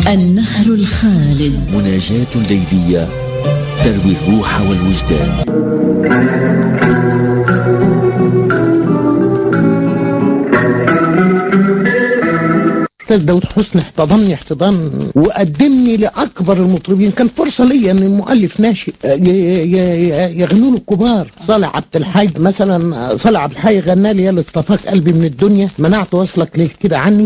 النهر الخالد مناجاة ليلية تروي الروح والوجدان الاستاذ داود حسني احتضنني احتضان وقدمني لاكبر المطربين كان فرصه ليا ان المؤلف ناشئ ي- ي- ي- يغنوا له الكبار صالح عبد الحي مثلا صالح عبد الحي غنى لي يا اللي اصطفاك قلبي من الدنيا منعت وصلك ليه كده عني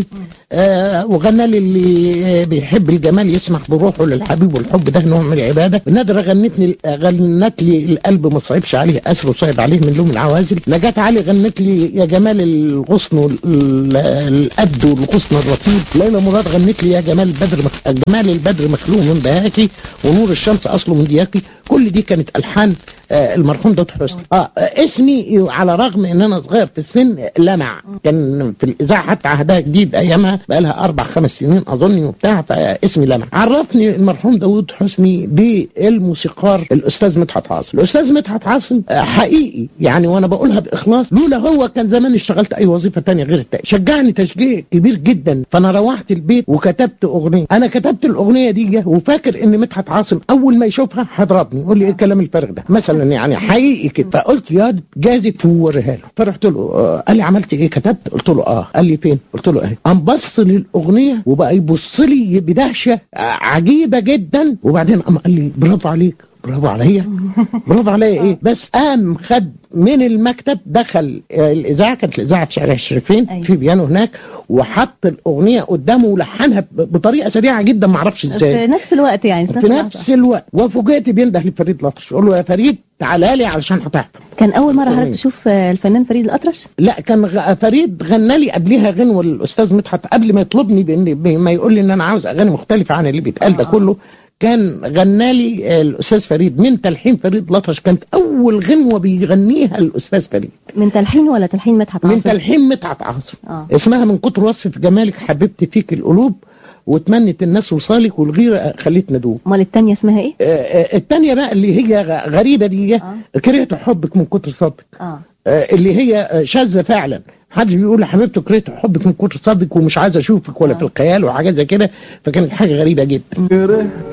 آه وغنى لي اللي آه، بيحب الجمال يسمح بروحه للحبيب والحب ده نوع من العباده نادره غنتني غنت لي القلب ما صعبش عليه اسر وصعب عليه من لوم العوازل نجاة علي غنت لي يا جمال الغصن وال- القد والغصن الرطيب ليلى مراد غنت لي يا جمال البدر مخ... جمال البدر مخلوق من بهاكي ونور الشمس اصله من دياكي كل دي كانت الحان آه المرحوم داود حسني اه آه، اسمي على رغم ان انا صغير في السن لمع كان في الاذاعه حتى عهدها جديد ايامها بقى لها اربع خمس سنين اظن وبتاع فاسمي لمع عرفني المرحوم داود حسني بالموسيقار الاستاذ مدحت عاصم الاستاذ مدحت عاصم آه، حقيقي يعني وانا بقولها باخلاص لولا هو كان زمان اشتغلت اي وظيفه تانية غير التانية شجعني تشجيع كبير جدا فانا روحت البيت وكتبت اغنيه انا كتبت الاغنيه دي وفاكر ان مدحت عاصم اول ما يشوفها هضربني يقول لي ايه الكلام الفارغ ده مثلا يعني حقيقي كده فقلت يا جازت ووريها له فرحت له آه، قال لي عملت ايه كتبت قلت له اه قال لي فين قلت له اهي قام بص للاغنيه وبقى يبص لي بدهشه آه، عجيبه جدا وبعدين قام قال لي برافو عليك برافو عليا برافو عليا ايه بس قام خد من المكتب دخل آه، الاذاعه كانت الاذاعه في شارع الشريفين أيوة. في بيانو هناك وحط الاغنيه قدامه ولحنها ب- بطريقه سريعه جدا ما اعرفش ازاي في نفس الوقت يعني في نفس الوقت وفوجئت بينده لفريد لطش يقول له يا فريد تعالى لي علشان هتحضر كان اول مره حضرتك أغنية. تشوف آه، الفنان فريد الاطرش لا كان غ- فريد غنى لي قبلها غنوه الاستاذ مدحت قبل ما يطلبني بان ب- ما يقول لي ان انا عاوز اغاني مختلفه عن اللي بيتقال ده كله كان غنى لي آه، الاستاذ فريد من تلحين فريد لطش كانت اول غنوه بيغنيها الاستاذ فريد من تلحين ولا تلحين مدحت من عاصم؟ تلحين مدحت عاصم آه. اسمها من كتر وصف جمالك حببت فيك القلوب وتمنت الناس وصالك والغيره خليتنا ندوب امال الثانيه اسمها ايه؟ آه، آه، التانية بقى اللي هي غ- غريبة دي كرهت حبك من كتر صبرك اه آه، اللي هي آه، شاذة فعلا محدش بيقول لحبيبته كرهت حبك من كتر صبرك ومش عايز اشوفك ولا في الخيال وحاجات زي كده فكانت حاجة غريبة جدا كرهت